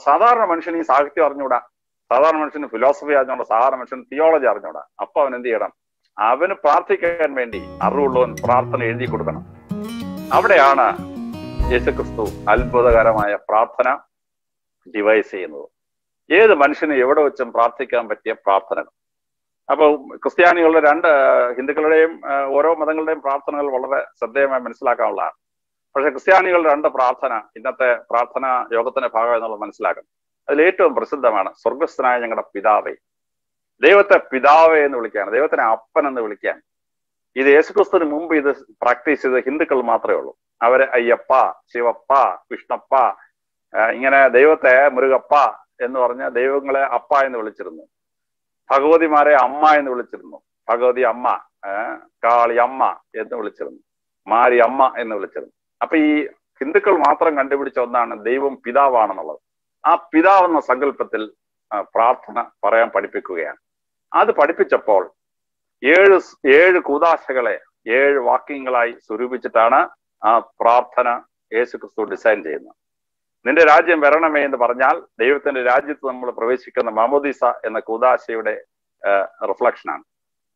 സാധാരണ മനുഷ്യന് ഈ സാഹിത്യം അറിഞ്ഞൂടാ സാധാരണ മനുഷ്യന് ഫിലോസഫി അറിഞ്ഞൂടാ സാധാരണ മനുഷ്യന് തിയോളജി അറിഞ്ഞൂടാ അപ്പൊ അവൻ എന്ത് ചെയ്യണം അവന് പ്രാർത്ഥിക്കാൻ വേണ്ടി അറിവുള്ളവൻ പ്രാർത്ഥന എഴുതി കൊടുക്കണം അവിടെയാണ് യേശുക്രിസ്തു അത്ഭുതകരമായ പ്രാർത്ഥന ഡിവൈസ് ചെയ്യുന്നത് ഏത് മനുഷ്യന് എവിടെ വെച്ചും പ്രാർത്ഥിക്കാൻ പറ്റിയ പ്രാർത്ഥനകൾ അപ്പോൾ ക്രിസ്ത്യാനികളുടെ രണ്ട് ഹിന്ദുക്കളുടെയും ഓരോ മതങ്ങളുടെയും പ്രാർത്ഥനകൾ വളരെ ശ്രദ്ധേയമായി മനസ്സിലാക്കാനുള്ളതാണ് പക്ഷെ ക്രിസ്ത്യാനികളുടെ രണ്ട് പ്രാർത്ഥന ഇന്നത്തെ പ്രാർത്ഥന യോഗത്തിന്റെ ഭാഗം എന്നുള്ളത് മനസ്സിലാക്കണം അതിൽ ഏറ്റവും പ്രസിദ്ധമാണ് സ്വർഗസ്ഥനായ ഞങ്ങളുടെ പിതാവേ ദൈവത്തെ പിതാവേ എന്ന് വിളിക്കുകയാണ് ദൈവത്തിനെ അപ്പൻ എന്ന് വിളിക്കാൻ ഇത് യേശുക്രിസ്തുവിന് മുമ്പ് ഇത് പ്രാക്ടീസ് ചെയ്ത ഹിന്ദുക്കൾ മാത്രമേ ഉള്ളൂ അവര് അയ്യപ്പ ശിവപ്പ കൃഷ്ണപ്പ ഇങ്ങനെ ദൈവത്തെ മുരുകപ്പ എന്ന് പറഞ്ഞ ദൈവങ്ങളെ അപ്പ എന്ന് വിളിച്ചിരുന്നു ഭഗവതിമാരെ അമ്മ എന്ന് വിളിച്ചിരുന്നു ഭഗവതി അമ്മ കാളി അമ്മ എന്ന് വിളിച്ചിരുന്നു മാരി അമ്മ എന്ന് വിളിച്ചിരുന്നു അപ്പൊ ഈ ഹിന്ദുക്കൾ മാത്രം കണ്ടുപിടിച്ച ഒന്നാണ് ദൈവം പിതാവാണെന്നുള്ളത് ആ പിതാവ് എന്ന സങ്കല്പത്തിൽ പ്രാർത്ഥന പറയാൻ പഠിപ്പിക്കുകയാണ് അത് പഠിപ്പിച്ചപ്പോൾ ഏഴ് ഏഴ് കൂതാശകളെ ഏഴ് വാക്യങ്ങളായി സ്വരൂപിച്ചിട്ടാണ് ആ പ്രാർത്ഥന യേശു ക്രിസ്തു ഡിസൈൻ ചെയ്യുന്നത് നിന്റെ രാജ്യം വരണമേ എന്ന് പറഞ്ഞാൽ ദൈവത്തിന്റെ രാജ്യത്ത് നമ്മൾ പ്രവേശിക്കുന്ന മാമോദീസ എന്ന കൂതാശയുടെ റിഫ്ലക്ഷനാണ്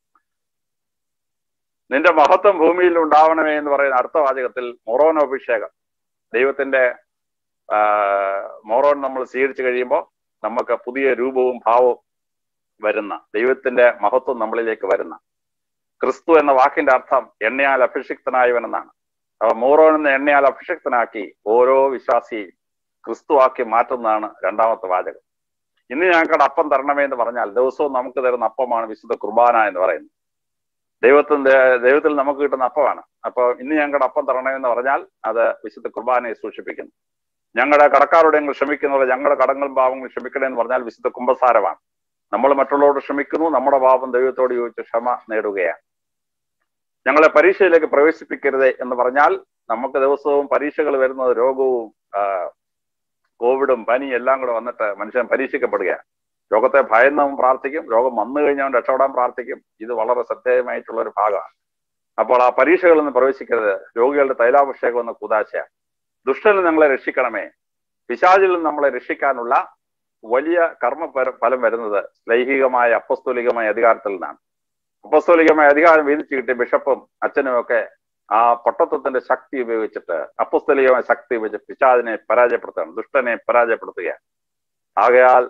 നിന്റെ മഹത്വം ഭൂമിയിൽ ഉണ്ടാവണമേ എന്ന് പറയുന്ന അടുത്ത വാചകത്തിൽ മൊറോനോഭിഷേകം ദൈവത്തിന്റെ മോറോൺ നമ്മൾ സ്വീകരിച്ചു കഴിയുമ്പോൾ നമുക്ക് പുതിയ രൂപവും ഭാവവും വരുന്ന ദൈവത്തിന്റെ മഹത്വം നമ്മളിലേക്ക് വരുന്ന ക്രിസ്തു എന്ന വാക്കിന്റെ അർത്ഥം എണ്ണയാൽ അഭിഷിക്തനായവൻ എന്നാണ് അപ്പൊ മോറോൺ എന്ന എണ്ണയാൽ അഭിഷിക്തനാക്കി ഓരോ വിശ്വാസിയെയും ക്രിസ്തുവാക്കി മാറ്റുന്നതാണ് രണ്ടാമത്തെ വാചകം ഇന്ന് ഞങ്ങൾക്ക് അപ്പം തരണമേ എന്ന് പറഞ്ഞാൽ ദിവസവും നമുക്ക് തരുന്ന അപ്പമാണ് വിശുദ്ധ കുർബാന എന്ന് പറയുന്നത് ദൈവത്തിന്റെ ദൈവത്തിൽ നമുക്ക് കിട്ടുന്ന അപ്പമാണ് അപ്പൊ ഇന്ന് ഞങ്ങളുടെ അപ്പം തരണമേ എന്ന് പറഞ്ഞാൽ അത് വിശുദ്ധ കുർബാനയെ സൂക്ഷിപ്പിക്കുന്നു ഞങ്ങളുടെ കടക്കാരോട് ഞങ്ങൾ ക്ഷമിക്കുന്നത് ഞങ്ങളുടെ കടങ്ങളും പാവങ്ങളും ക്ഷമിക്കണേ എന്ന് പറഞ്ഞാൽ വിശുദ്ധ കുംഭസാരമാണ് നമ്മൾ മറ്റുള്ളവരോട് ക്ഷമിക്കുന്നു നമ്മുടെ പാപം ദൈവത്തോട് ചോദിച്ച് ക്ഷമ നേടുകയാണ് ഞങ്ങളെ പരീക്ഷയിലേക്ക് പ്രവേശിപ്പിക്കരുത് എന്ന് പറഞ്ഞാൽ നമുക്ക് ദിവസവും പരീക്ഷകൾ വരുന്നത് രോഗവും കോവിഡും പനി എല്ലാം കൂടെ വന്നിട്ട് മനുഷ്യൻ പരീക്ഷിക്കപ്പെടുകയാണ് രോഗത്തെ ഭയന്നവൻ പ്രാർത്ഥിക്കും രോഗം വന്നു കഴിഞ്ഞവൻ രക്ഷപ്പെടാൻ പ്രാർത്ഥിക്കും ഇത് വളരെ ശ്രദ്ധേയമായിട്ടുള്ള ഒരു ഭാഗമാണ് അപ്പോൾ ആ പരീക്ഷകളിൽ നിന്ന് പ്രവേശിക്കരുത് രോഗികളുടെ തൈലാഭിഷേകം എന്ന കുതാശയാണ് ദുഷ്ടനിൽ നമ്മളെ രക്ഷിക്കണമേ പിശാചിൽ നിന്ന് നമ്മളെ രക്ഷിക്കാനുള്ള വലിയ കർമ്മ ഫലം വരുന്നത് ലൈംഗികമായ അപ്പസ്തോലികമായ അധികാരത്തിൽ നിന്നാണ് അപ്പസ്തോലികമായ അധികാരം വീതിച്ചു കിട്ടിയ ബിഷപ്പും അച്ഛനും ഒക്കെ ആ പട്ടത്വത്തിന്റെ ശക്തി ഉപയോഗിച്ചിട്ട് അപ്പസ്തോലികമായ ശക്തി ഉപയോഗിച്ച് പിശാദിനെ പരാജയപ്പെടുത്തുകയാണ് ദുഷ്ടനെ പരാജയപ്പെടുത്തുകയാണ് ആകയാൽ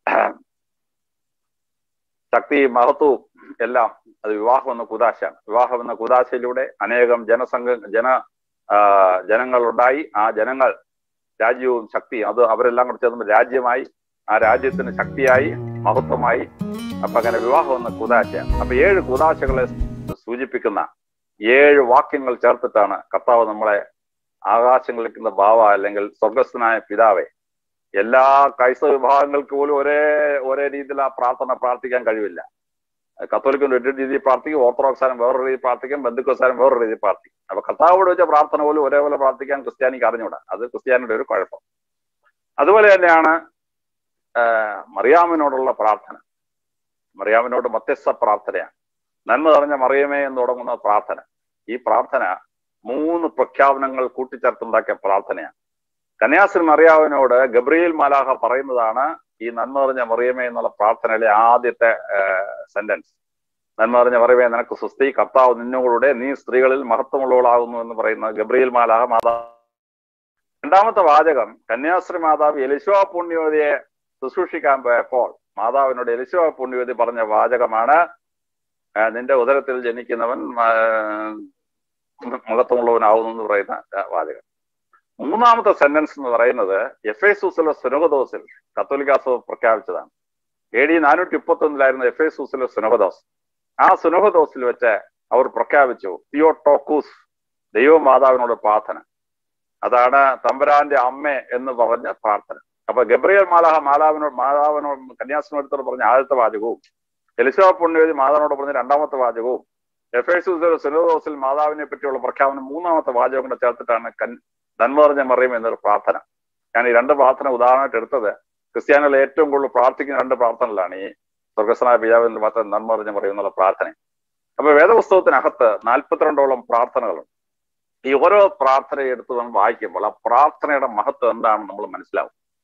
ശക്തി മഹത്വവും എല്ലാം അത് വിവാഹം എന്ന കുതാശയാണ് വിവാഹം എന്ന കുതാശയിലൂടെ അനേകം ജനസംഘ ജന ജനങ്ങൾ ഉണ്ടായി ആ ജനങ്ങൾ രാജ്യവും ശക്തിയും അത് അവരെല്ലാം കൂടെ ചേർന്ന് രാജ്യമായി ആ രാജ്യത്തിന് ശക്തിയായി മഹത്വമായി അപ്പൊ അങ്ങനെ വിവാഹം എന്ന കുതാശയാണ് അപ്പൊ ഏഴ് കുതാശകളെ സൂചിപ്പിക്കുന്ന ഏഴ് വാക്യങ്ങൾ ചേർത്തിട്ടാണ് കർത്താവ് നമ്മളെ ആകാശങ്ങളിലേക്കുന്ന ബാവ അല്ലെങ്കിൽ സ്വർഗസ്ഥനായ പിതാവെ എല്ലാ ക്രൈസ്തവ വിഭാഗങ്ങൾക്ക് പോലും ഒരേ ഒരേ രീതിയിൽ ആ പ്രാർത്ഥന പ്രാർത്ഥിക്കാൻ കഴിവില്ല കത്തോലിക്കൻ ഒരു രീതിയിൽ പ്രാർത്ഥിക്കും ഓർത്തഡോക്സാനും വേറൊരു രീതിയിൽ പ്രാർത്ഥിക്കും ബന്ധുക്കോസാനും വേറൊരു രീതിയിൽ പ്രാർത്ഥിക്കും അപ്പൊ കർത്താവോട് വെച്ച പ്രാർത്ഥന പോലും ഒരേപോലെ പ്രാർത്ഥിക്കാൻ ക്രിസ്ത്യാനിക്ക് അറിഞ്ഞൂടാ അത് ക്രിസ്ത്യാനിയുടെ ഒരു കുഴപ്പം അതുപോലെ തന്നെയാണ് മറിയാമിനോടുള്ള പ്രാർത്ഥന മറിയാമിനോട് മധ്യസ്ഥ പ്രാർത്ഥനയാണ് നന്മ നിറഞ്ഞ മറിയമേ എന്ന് തുടങ്ങുന്ന പ്രാർത്ഥന ഈ പ്രാർത്ഥന മൂന്ന് പ്രഖ്യാപനങ്ങൾ കൂട്ടിച്ചേർത്തുണ്ടാക്കിയ പ്രാർത്ഥനയാണ് കന്യാസിൻ മറിയാവിനോട് ഗബ്രിയേൽ മാലാഹ പറയുന്നതാണ് ഈ നന്മ നിറഞ്ഞ മറിയമേ എന്നുള്ള പ്രാർത്ഥനയിലെ ആദ്യത്തെ സെന്റൻസ് നന്മ നിറഞ്ഞ മറിയമേ നിനക്ക് സുസ്തി കർത്താവ് നിന്നോടുകൂടെ നീ സ്ത്രീകളിൽ മഹത്വമുള്ളവളാകുന്നു എന്ന് പറയുന്ന ഗബ്രിയേൽ മാലാഹ മാതാവ് രണ്ടാമത്തെ വാചകം കന്യാസ്ത്രീ മാതാവ് എലിശോ പുണ്യവതിയെ ശുശ്രൂഷിക്കാൻ പോയപ്പോൾ മാതാവിനോട് എലിശോ പുണ്യവതി പറഞ്ഞ വാചകമാണ് നിന്റെ ഉദരത്തിൽ ജനിക്കുന്നവൻ മഹത്വമുള്ളവനാവുന്നു എന്ന് പറയുന്ന വാചകം മൂന്നാമത്തെ സെന്റൻസ് എന്ന് പറയുന്നത് എഫ് എ സൂസിലെ സുനോദോസിൽ കത്തോലിക്കാസ് പ്രഖ്യാപിച്ചതാണ് എ ഡി നാനൂറ്റി മുപ്പത്തി ഒന്നിലായിരുന്നു എഫ് എ സൂസിലെ സുനോദോസ് ആ സുനോദോസിൽ വെച്ച് അവർ പ്രഖ്യാപിച്ചു തിയോട്ടോക്കൂസ് ദൈവമാതാവിനോട് പ്രാർത്ഥന അതാണ് തമ്പുരാന്റെ അമ്മ എന്ന് പറഞ്ഞ പ്രാർത്ഥന അപ്പൊ ഗബ്രിയൽ മാലാഹ മാലാവിനോട് മാതാവിനോട് കന്യാസിനോടത്തോട് പറഞ്ഞ ആദ്യത്തെ വാചകവും എലിസബ പുണ്യവതി മാതാവിനോട് പറഞ്ഞ രണ്ടാമത്തെ വാചകവും എഫ് എസ് സുനോദോസിൽ മാതാവിനെ പറ്റിയുള്ള പ്രഖ്യാപനം മൂന്നാമത്തെ വാചകം കൂടെ ചേർത്തിട്ടാണ് കൻ നന്മ പറഞ്ഞ മറിയും എന്നൊരു പ്രാർത്ഥന ഞാൻ ഈ രണ്ട് പ്രാർത്ഥന ഉദാഹരണമായിട്ട് എടുത്തത് ക്രിസ്ത്യാനികൾ ഏറ്റവും കൂടുതൽ പ്രാർത്ഥിക്കുന്ന രണ്ട് പ്രാർത്ഥനകളാണ് ഈ സ്വർഗസ്വനായ പിതാവിന്റെ മാത്രം നന്മ പറഞ്ഞ മറിയും എന്നുള്ള പ്രാർത്ഥന അപ്പൊ വേദപുസ്തകത്തിനകത്ത് നാൽപ്പത്തിരണ്ടോളം പ്രാർത്ഥനകളുണ്ട് ഈ ഓരോ പ്രാർത്ഥന എടുത്ത് നമ്മൾ വായിക്കുമ്പോൾ ആ പ്രാർത്ഥനയുടെ മഹത്വം എന്താണെന്ന് നമ്മൾ മനസ്സിലാവും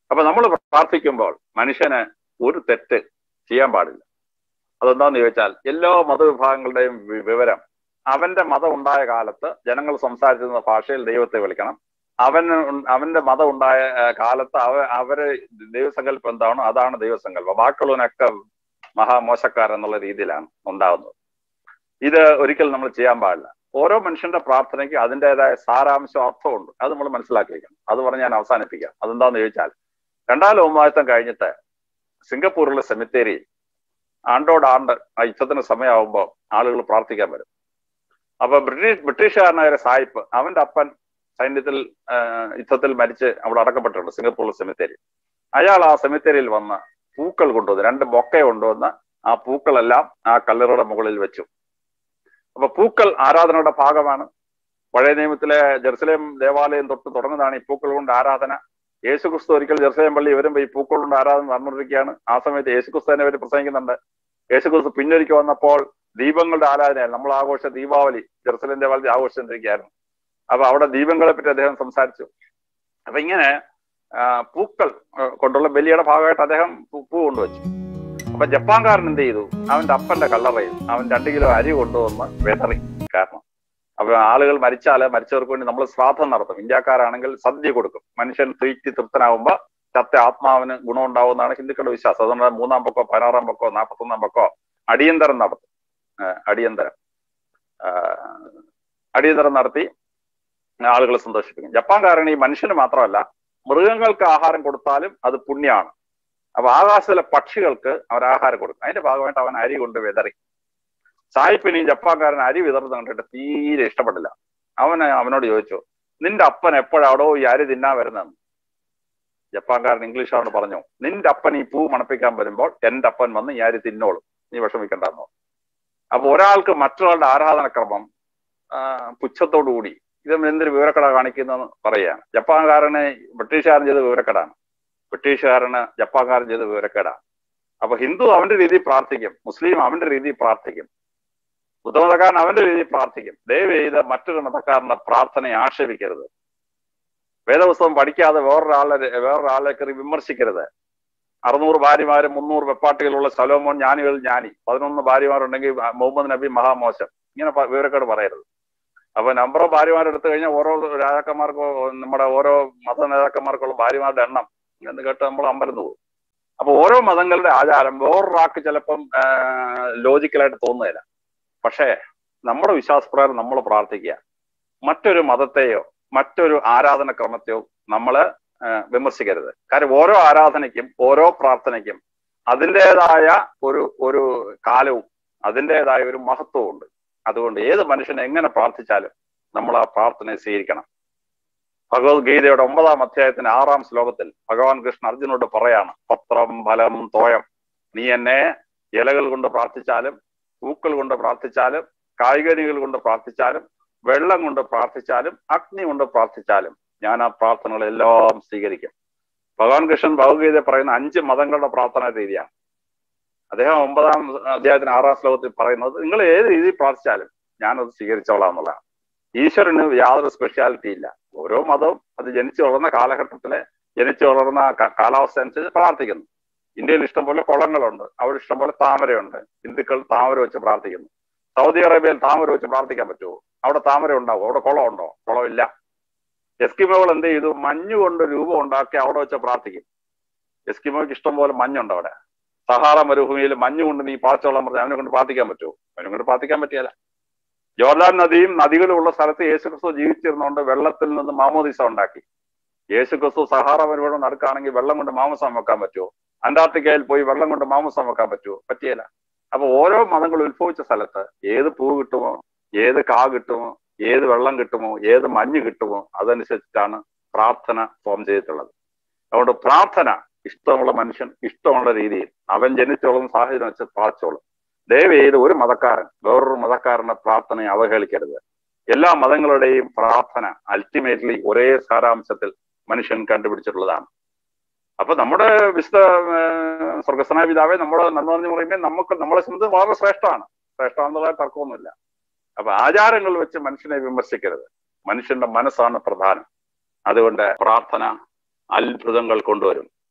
അപ്പൊ നമ്മൾ പ്രാർത്ഥിക്കുമ്പോൾ മനുഷ്യന് ഒരു തെറ്റ് ചെയ്യാൻ പാടില്ല അതെന്താന്ന് ചോദിച്ചാൽ എല്ലാ മതവിഭാഗങ്ങളുടെയും വി- വിവരം അവന്റെ മതം ഉണ്ടായ കാലത്ത് ജനങ്ങൾ സംസാരിച്ചിരുന്ന ഭാഷയിൽ ദൈവത്തെ വിളിക്കണം അവന് ഉൺ- അവന്റെ മതം ഉണ്ടായ ആ, കാലത്ത് അവ അവര് ദൈവസങ്കല്പം എന്താണോ അതാണ് ദൈവസങ്കല്പം ബാക്കിയുള്ളവനൊക്കെ മഹാമോശക്കാരെന്നുള്ള രീതിയിലാണ് ഉണ്ടാകുന്നത് ഇത് ഒരിക്കലും നമ്മൾ ചെയ്യാൻ പാടില്ല ഓരോ മനുഷ്യന്റെ പ്രാർത്ഥനയ്ക്ക് അതിൻ്റെതായ സാരാംശം അർത്ഥമുണ്ട് അത് നമ്മൾ മനസ്സിലാക്കിയിരിക്കണം അത് പറഞ്ഞ് ഞാൻ അവസാനിപ്പിക്കാം അതെന്താന്ന് ചോദിച്ചാൽ രണ്ടാം ലോകമായുത്തം കഴിഞ്ഞിട്ട് സിംഗപ്പൂരിലെ സെമിത്തേരിയിൽ ആണ്ടോടാണ്ട് ആ യുദ്ധത്തിന് സമയമാകുമ്പോൾ ആളുകൾ പ്രാർത്ഥിക്കാൻ വരും അപ്പൊ ബ്രിട്ടീഷ് ബ്രിട്ടീഷുകാരനായ ഒരു സായിപ്പ് അവന്റെ അപ്പൻ സൈന്യത്തിൽ ആ, യുദ്ധത്തിൽ മരിച്ച് അവിടെ അടക്കപ്പെട്ടിട്ടുണ്ട് സിംഗപ്പൂരിലെ സെമിത്തേരി അയാൾ ആ സെമിത്തേരിയിൽ വന്ന് പൂക്കൾ കൊണ്ടുവന്ന് രണ്ട് ബൊക്കെ കൊണ്ടുവന്ന് ആ പൂക്കളെല്ലാം ആ കല്ലറയുടെ മുകളിൽ വെച്ചു അപ്പൊ പൂക്കൾ ആരാധനയുടെ ഭാഗമാണ് പഴയ നിയമത്തിലെ ജെറുസലേം ദേവാലയം തൊട്ട് തുടങ്ങുന്നതാണ് ഈ പൂക്കൾ കൊണ്ട് ആരാധന യേശുക്രിസ്തു ഒരിക്കൽ ജെറുസലേം പള്ളി ഇവരും ഈ പൂക്കൾ കൊണ്ട് ആരാധന നടന്നുകൊണ്ടിരിക്കുകയാണ് ആ സമയത്ത് യേശുക്രിസ്തു തന്നെ ഇവർ പ്രസംഗിക്കുന്നുണ്ട് യേശുക്രിസ്തു പിന്നൊരിക്കൽ വന്നപ്പോൾ ദീപങ്ങളുടെ ആരാധനയാണ് നമ്മൾ ആഘോഷ ദീപാവലി ജെറുസലേം ദേവാലയം ആഘോഷിച്ചിരിക്കുകയായിരുന്നു അപ്പൊ അവിടെ ദീപങ്ങളെ പറ്റി അദ്ദേഹം സംസാരിച്ചു അപ്പൊ ഇങ്ങനെ ആ, പൂക്കൾ ആ, കൊണ്ടുള്ള ബലിയുടെ ഭാഗമായിട്ട് അദ്ദേഹം പൂ- പൂ കൊണ്ടുവച്ചു അപ്പൊ ജപ്പാൻകാരൻ എന്ത് ചെയ്തു അവന്റെ അപ്പന്റെ കല്ലറയിൽ അവൻ രണ്ട് കിലോ അരി കൊണ്ടുവന്ന് വെതറി കാരണം അപ്പൊ ആളുകൾ മരിച്ചാല് മരിച്ചവർക്ക് വേണ്ടി നമ്മൾ ശ്രാദ്ധം നടത്തും ഇന്ത്യക്കാരാണെങ്കിൽ സദ്യ കൊടുക്കും മനുഷ്യൻ തീറ്റി തൃപ്തനാവുമ്പോ ചത്ത ആത്മാവിന് ഗുണം ഉണ്ടാവുന്നതാണ് ഹിന്ദുക്കളുടെ വിശ്വാസം അതുകൊണ്ട് മൂന്നാം പൊക്കോ പതിനാറാം പൊക്കോ നാൽപ്പത്തൊന്നാം പൊക്കോ അടിയന്തരം നടത്തും ആ, അടിയന്തരം ആ, അടിയന്തരം നടത്തി ആളുകളെ സന്തോഷിപ്പിക്കും ജപ്പാൻകാരൻ ഈ മനുഷ്യന് മാത്രമല്ല മൃഗങ്ങൾക്ക് ആഹാരം കൊടുത്താലും അത് പുണ്യമാണ് അപ്പൊ ആകാശത്തിലെ പക്ഷികൾക്ക് അവർ ആഹാരം കൊടുക്കും അതിന്റെ ഭാഗമായിട്ട് അവൻ അരി കൊണ്ട് വിതറി സായിപ്പിന് ഈ ജപ്പാൻകാരൻ അരി വിതറുന്നത് കണ്ടിട്ട് തീരെ ഇഷ്ടപ്പെട്ടില്ല അവന് അവനോട് ചോദിച്ചു നിന്റെ അപ്പൻ എപ്പോഴാടോ ഈ അരി തിന്നാൻ വരുന്നതെന്ന് ജപ്പാൻകാരൻ ഇംഗ്ലീഷ് അവനോട് പറഞ്ഞു നിന്റെ അപ്പൻ ഈ പൂ മണപ്പിക്കാൻ വരുമ്പോൾ എന്റെ അപ്പൻ വന്ന് ഈ അരി തിന്നോളും നീ വിഷമിക്കണ്ടെന്നോ അപ്പൊ ഒരാൾക്ക് മറ്റൊരാളുടെ ആരാധനക്രമം ആ, പുച്ഛത്തോടുകൂടി ഇത് എന്തൊരു വിവരക്കട കാണിക്കുന്നതെന്ന് പറയുകയാണ് ജപ്പാൻകാരന് ബ്രിട്ടീഷുകാരൻ ചെയ്ത വിവരക്കടാണ് ബ്രിട്ടീഷുകാരന് ജപ്പാൻകാരൻ ചെയ്ത വിവരക്കേടാണ് അപ്പൊ ഹിന്ദു അവന്റെ രീതിയിൽ പ്രാർത്ഥിക്കും മുസ്ലിം അവന്റെ രീതിയിൽ പ്രാർത്ഥിക്കും ബുദ്ധമതക്കാരൻ അവന്റെ രീതിയിൽ പ്രാർത്ഥിക്കും ദയവ് ചെയ്ത് മറ്റൊരു മതക്കാരന്റെ പ്രാർത്ഥനയെ ആക്ഷേപിക്കരുത് വേദപുസ്തകം പഠിക്കാതെ വേറൊരാളെ വേറൊരാളെ കയറി വിമർശിക്കരുത് അറുന്നൂറ് ഭാര്യമാരും മുന്നൂറ് വെപ്പാട്ടികളുള്ള സലോമോൻ ജ്ഞാനികൾ ജ്ഞാനി പതിനൊന്ന് ഭാര്യമാരുണ്ടെങ്കിൽ മുഹമ്മദ് നബി മഹാമോശം ഇങ്ങനെ പ- വിവരക്കേട് പറയരുത് അപ്പൊ നമ്പർ ഓഫ് ഭാര്യമാരെടുത്തു കഴിഞ്ഞാൽ ഓരോ രാജാക്കന്മാർക്കോ നമ്മുടെ ഓരോ മത നേതാക്കന്മാർക്കുള്ള ഭാര്യമാരുടെ എണ്ണം എന്ന് കേട്ട് നമ്മൾ അമ്പരന്ന് പോകും അപ്പൊ ഓരോ മതങ്ങളുടെ ആചാരം വേറൊരാൾക്ക് ചിലപ്പം ലോജിക്കലായിട്ട് തോന്നുന്നില്ല പക്ഷേ നമ്മുടെ വിശ്വാസപ്രകാരം നമ്മൾ പ്രാർത്ഥിക്കുക മറ്റൊരു മതത്തെയോ മറ്റൊരു ആരാധനക്രമത്തെയോ നമ്മൾ വിമർശിക്കരുത് കാര്യം ഓരോ ആരാധനയ്ക്കും ഓരോ പ്രാർത്ഥനയ്ക്കും അതിൻ്റെതായ ഒരു ഒരു കാലവും അതിൻ്റെതായ ഒരു മഹത്വവും ഉണ്ട് അതുകൊണ്ട് ഏത് മനുഷ്യൻ എങ്ങനെ പ്രാർത്ഥിച്ചാലും നമ്മൾ ആ പ്രാർത്ഥനയെ സ്വീകരിക്കണം ഭഗവത്ഗീതയുടെ ഒമ്പതാം അധ്യായത്തിന് ആറാം ശ്ലോകത്തിൽ ഭഗവാൻ കൃഷ്ണൻ അർജുനോട് പറയാണ് പത്രം ഫലം തോയം നീ എന്നെ ഇലകൾ കൊണ്ട് പ്രാർത്ഥിച്ചാലും പൂക്കൾ കൊണ്ട് പ്രാർത്ഥിച്ചാലും കായികനികൾ കൊണ്ട് പ്രാർത്ഥിച്ചാലും വെള്ളം കൊണ്ട് പ്രാർത്ഥിച്ചാലും അഗ്നി കൊണ്ട് പ്രാർത്ഥിച്ചാലും ഞാൻ ആ പ്രാർത്ഥനകളെല്ലാം സ്വീകരിക്കും ഭഗവാൻ കൃഷ്ണൻ ഭഗവത്ഗീത പറയുന്ന അഞ്ച് മതങ്ങളുടെ പ്രാർത്ഥനാ രീതിയാണ് അദ്ദേഹം ഒമ്പതാം അധ്യായത്തിന് ആറാം ശ്ലോകത്തിൽ പറയുന്നത് നിങ്ങൾ ഏത് രീതിയിൽ പ്രാർത്ഥിച്ചാലും ഞാനത് സ്വീകരിച്ചോളാം എന്നുള്ളതാണ് ഈശ്വരന് യാതൊരു സ്പെഷ്യാലിറ്റി ഇല്ല ഓരോ മതവും അത് ജനിച്ചു വളർന്ന കാലഘട്ടത്തിലെ ജനിച്ചു വളർന്ന ക- കാലാവസ്ഥ അനുസരിച്ച് പ്രാർത്ഥിക്കുന്നു ഇന്ത്യയിൽ ഇഷ്ടംപോലെ കുളങ്ങളുണ്ട് അവിടെ ഇഷ്ടംപോലെ താമരയുണ്ട് ഹിന്ദുക്കൾ താമര വെച്ച് പ്രാർത്ഥിക്കുന്നു സൗദി അറേബ്യയിൽ താമര വെച്ച് പ്രാർത്ഥിക്കാൻ പറ്റുമോ അവിടെ താമര ഉണ്ടാവും അവിടെ കുളം ഉണ്ടോ കുളമില്ല എസ്കിമോകൾ എന്ത് ചെയ്തു മഞ്ഞ് കൊണ്ട് രൂപം ഉണ്ടാക്കി അവിടെ വെച്ച് പ്രാർത്ഥിക്കും എസ്കിമോയ്ക്ക് ഇഷ്ടം പോലെ മഞ്ഞുണ്ട് അവിടെ സഹാറ മരുഭൂമിയിൽ മഞ്ഞ് കൊണ്ട് നീ പാച്ചോളാൻ പറഞ്ഞാൽ അവനെ കൊണ്ട് പ്രാർത്ഥിക്കാൻ പറ്റുമോ അവനെ കൊണ്ട് പ്രാർത്ഥിക്കാൻ പറ്റിയല്ല ജോർദാൻ നദിയും നദികളും ഉള്ള സ്ഥലത്ത് യേശുക്രിസ്തു ജീവിച്ചിരുന്നുകൊണ്ട് വെള്ളത്തിൽ നിന്ന് മാമോദിസ ഉണ്ടാക്കി യേശുക്രിസ്തു സഹാറ മരുഭൂമി നടക്കുകയാണെങ്കിൽ വെള്ളം കൊണ്ട് മാമസം വെക്കാൻ പറ്റുമോ അന്റാർട്ടിക്കയിൽ പോയി വെള്ളം കൊണ്ട് മാമസം വെക്കാൻ പറ്റുമോ പറ്റിയല്ല അപ്പൊ ഓരോ മതങ്ങൾ ഉത്ഭവിച്ച സ്ഥലത്ത് ഏത് പൂ കിട്ടുമോ ഏത് കാ കിട്ടുമോ ഏത് വെള്ളം കിട്ടുമോ ഏത് മഞ്ഞ് കിട്ടുമോ അതനുസരിച്ചിട്ടാണ് പ്രാർത്ഥന ഫോം ചെയ്തിട്ടുള്ളത് അതുകൊണ്ട് പ്രാർത്ഥന ഇഷ്ടമുള്ള മനുഷ്യൻ ഇഷ്ടമുള്ള രീതിയിൽ അവൻ ജനിച്ചോളും സാഹചര്യം വെച്ച് പ്രാർത്ഥിച്ചോളും ദയവ് ചെയ്ത് ഒരു മതക്കാരൻ വേറൊരു മതക്കാരന്റെ പ്രാർത്ഥനയെ അവഹേളിക്കരുത് എല്ലാ മതങ്ങളുടെയും പ്രാർത്ഥന അൾട്ടിമേറ്റ്ലി ഒരേ സാരാംശത്തിൽ മനുഷ്യൻ കണ്ടുപിടിച്ചിട്ടുള്ളതാണ് അപ്പൊ നമ്മുടെ വിശുദ്ധ ഏഹ്, സ്വർഗസ്വനായ പിതാവെ നമ്മുടെ നന്മ പറഞ്ഞു പറയുമ്പോൾ നമുക്ക് നമ്മളെ സംബന്ധിച്ച് വളരെ ശ്രേഷ്ഠമാണ് ശ്രേഷ്ഠമാണെന്നുള്ള തർക്കമൊന്നുമില്ല അപ്പൊ ആചാരങ്ങൾ വെച്ച് മനുഷ്യനെ വിമർശിക്കരുത് മനുഷ്യന്റെ മനസ്സാണ് പ്രധാനം അതുകൊണ്ട് പ്രാർത്ഥന അത്ഭുതങ്ങൾ കൊണ്ടുവരും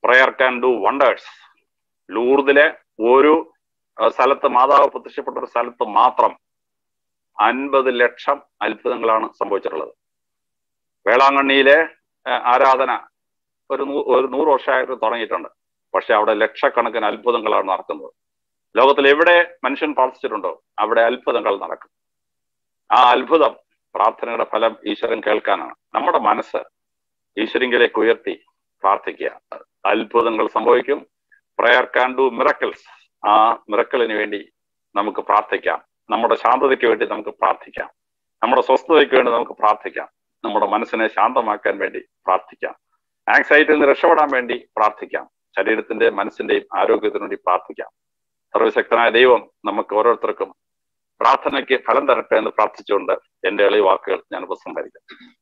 പ്രയർ ക്യാൻ ഡു വണ്ടേഴ്സ് ലൂർദിലെ ഒരു അഹ് സ്ഥലത്ത് മാതാവ് പ്രത്യക്ഷപ്പെട്ട ഒരു സ്ഥലത്ത് മാത്രം അൻപത് ലക്ഷം അത്ഭുതങ്ങളാണ് സംഭവിച്ചിട്ടുള്ളത് വേളാങ്കണ്ണിയിലെ അഹ് ആരാധന ഒരു നൂ ഒരു നൂറ് വർഷമായിട്ട് തുടങ്ങിയിട്ടുണ്ട് പക്ഷെ അവിടെ ലക്ഷക്കണക്കിന് അത്ഭുതങ്ങളാണ് നടക്കുന്നത് ലോകത്തിൽ എവിടെ മനുഷ്യൻ പ്രാർത്ഥിച്ചിട്ടുണ്ടോ അവിടെ അത്ഭുതങ്ങൾ നടക്കും ആ അത്ഭുതം പ്രാർത്ഥനയുടെ ഫലം ഈശ്വരൻ കേൾക്കാനാണ് നമ്മുടെ മനസ്സ് ഈശ്വരങ്കിലേക്ക് ഉയർത്തി പ്രാർത്ഥിക്കുക അത്ഭുതങ്ങൾ സംഭവിക്കും പ്രയർ കാൻ ഡു മിറക്കിൾസ് ആ മിറക്കിളിന് വേണ്ടി നമുക്ക് പ്രാർത്ഥിക്കാം നമ്മുടെ ശാന്തതയ്ക്ക് വേണ്ടി നമുക്ക് പ്രാർത്ഥിക്കാം നമ്മുടെ സ്വസ്ഥതയ്ക്ക് വേണ്ടി നമുക്ക് പ്രാർത്ഥിക്കാം നമ്മുടെ മനസ്സിനെ ശാന്തമാക്കാൻ വേണ്ടി പ്രാർത്ഥിക്കാം ആങ്സൈറ്റിയിൽ നിന്ന് രക്ഷപ്പെടാൻ വേണ്ടി പ്രാർത്ഥിക്കാം ശരീരത്തിന്റെ മനസ്സിന്റെയും ആരോഗ്യത്തിനു വേണ്ടി പ്രാർത്ഥിക്കാം സർവശക്തനായ ദൈവം നമുക്ക് ഓരോരുത്തർക്കും പ്രാർത്ഥനയ്ക്ക് ഫലം തരട്ടെ എന്ന് പ്രാർത്ഥിച്ചുകൊണ്ട് എന്റെ എളിയ വാക്കുകൾ ഞാൻ ഉപസംഹരിക്കാം